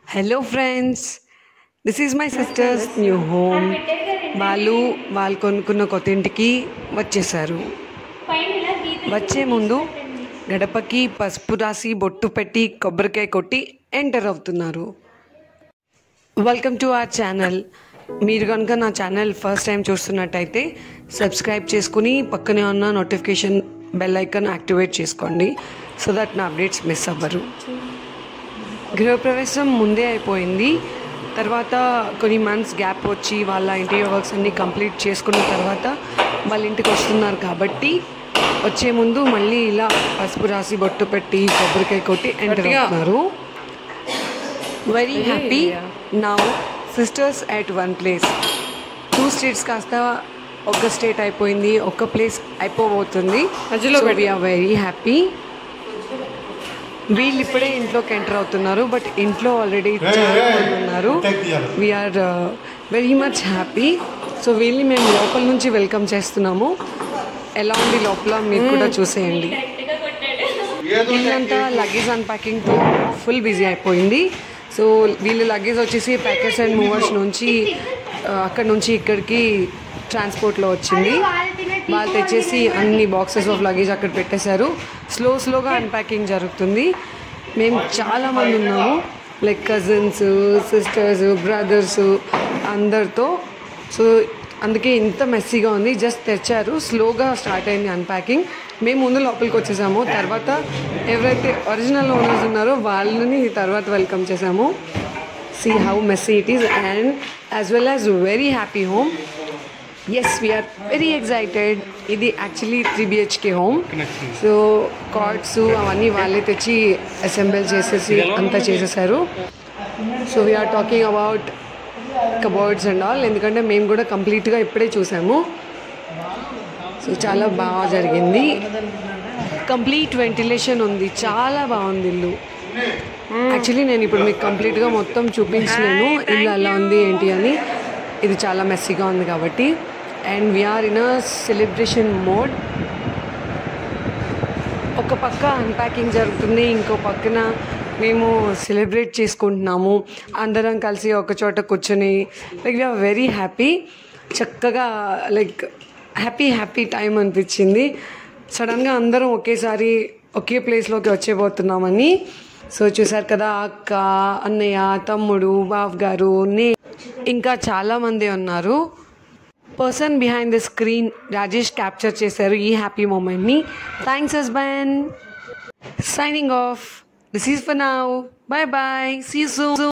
hello friends this is my sister's new home వాళ్ళు వాళ్ళు కొనుక్కున్న కొత్త ఇంటికి వచ్చేసారు వచ్చే ముందు గడపకి పసుపు రాసి బొట్టు పెట్టి కొబ్బరికాయ కొట్టి ఎంటర్ అవుతున్నారు వెల్కమ్ టు అవర్ ఛానల్ మీరు కనుక నా ఛానల్ ఫస్ట్ టైం చూస్తున్నట్టయితే సబ్స్క్రైబ్ చేసుకుని పక్కనే ఉన్న నోటిఫికేషన్ బెల్ ఐకాన్ యాక్టివేట్ చేసుకోండి సో దట్ నా అప్డేట్స్ మిస్ అవ్వరు గృహప్రవేశం ముందే అయిపోయింది తర్వాత కొన్ని మంత్స్ గ్యాప్ వచ్చి వాళ్ళ ఇంటీరియర్ వర్క్స్ అన్నీ కంప్లీట్ చేసుకున్న తర్వాత వాళ్ళ ఇంటికి వస్తున్నారు కాబట్టి వచ్చే ముందు మళ్ళీ ఇలా పసుపు రాసి బొట్టు పెట్టి కొబ్బరికాయ కొట్టి ఎంటర్ అవుతున్నారు very happy now sisters at one place two states కాస్త ఒక స్టేట్ అయిపోయింది ఒక ప్లేస్ అయిపోబోతుంది మధ్యలో ఆర్ వెరీ హ్యాపీ వీళ్ళు ఇప్పుడే ఇంట్లోకి ఎంటర్ అవుతున్నారు బట్ ఇంట్లో ఆల్రెడీ చాలా మంది ఉన్నారు we're very much happy so వీళ్ళని మేము లోపల నుంచి వెల్కమ్ చేస్తున్నాము ఎలా ఉంది లోపల మీరు కూడా చూసేయండి వీళ్ళంతా లగేజ్ అన్ప్యాకింగ్తో ఫుల్ బిజీ అయిపోయింది సో వీళ్ళ లగేజ్ వచ్చేసి ప్యాకెట్స్ అండ్ మూవర్స్ నుంచి ఆ, అక్కడ నుంచి ఇక్కడికి ట్రాన్స్పోర్ట్లో వచ్చింది వాళ్ళు తెచ్చేసి అన్ని బాక్సెస్ ఆఫ్ లగేజ్ అక్కడ పెట్టేశారు స్లో స్లోగా అన్ప్యాకింగ్ జరుగుతుంది మేము చాలా మంది ఉన్నాము లైక్ కజిన్స్ సిస్టర్స్ బ్రదర్స్ అందరితో సో అందుకే ఇంత మెస్సీగా ఉంది జస్ట్ తెచ్చారు స్లోగా స్టార్ట్ అయింది అన్ప్యాకింగ్ మేము ముందు లోపలికి వచ్చేసాము తర్వాత ఎవరైతే ఒరిజినల్ ఓనర్స్ ఉన్నారో వాళ్ళని తర్వాత వెల్కమ్ చేసాము see how messy it is and as well as very happy home yes we're very excited ఇది actually three BHK home so cards అవన్నీ వాళ్ళే తెచ్చి అసెంబుల్ చేసేసి అంతా చేసేసారు so we're talking about cupboards and all ఎందుకంటే మేము కూడా కంప్లీట్గా ఇప్పుడే చూసాము సో చాలా బాగా జరిగింది కంప్లీట్ వెంటిలేషన్ ఉంది చాలా బాగుంది ఇల్లు యాక్చువల్లీ నేను ఇప్పుడు మీకు కంప్లీట్గా మొత్తం చూపించలేను ఇల్లు ఎలా ఉంది ఏంటి అని ఇది చాలా మెస్సీగా ఉంది కాబట్టి and we're in a celebration mode ఒక పక్క అన్ప్యాకింగ్ జరుగుతుంది ఇంకో పక్కన మేము సెలబ్రేట్ చేసుకుంటున్నాము అందరం కలిసి ఒక చోట కూర్చొని లైక్ వీఆర్ వెరీ హ్యాపీ చక్కగా లైక్ హ్యాపీ హ్యాపీ టైం అనిపించింది సడన్గా అందరం ఒకేసారి ఒకే ప్లేస్లోకి వచ్చేపోతున్నామని సో చూసారు కదా అక్క అన్నయ్య తమ్ముడు బావ్ గారు నే ఇంకా చాలామంది ఉన్నారు person behind the screen Rajesh capture చేశారు ఈ హ్యాపీ మూమెంట్ని thanks husband signing off this is for now bye bye see సూ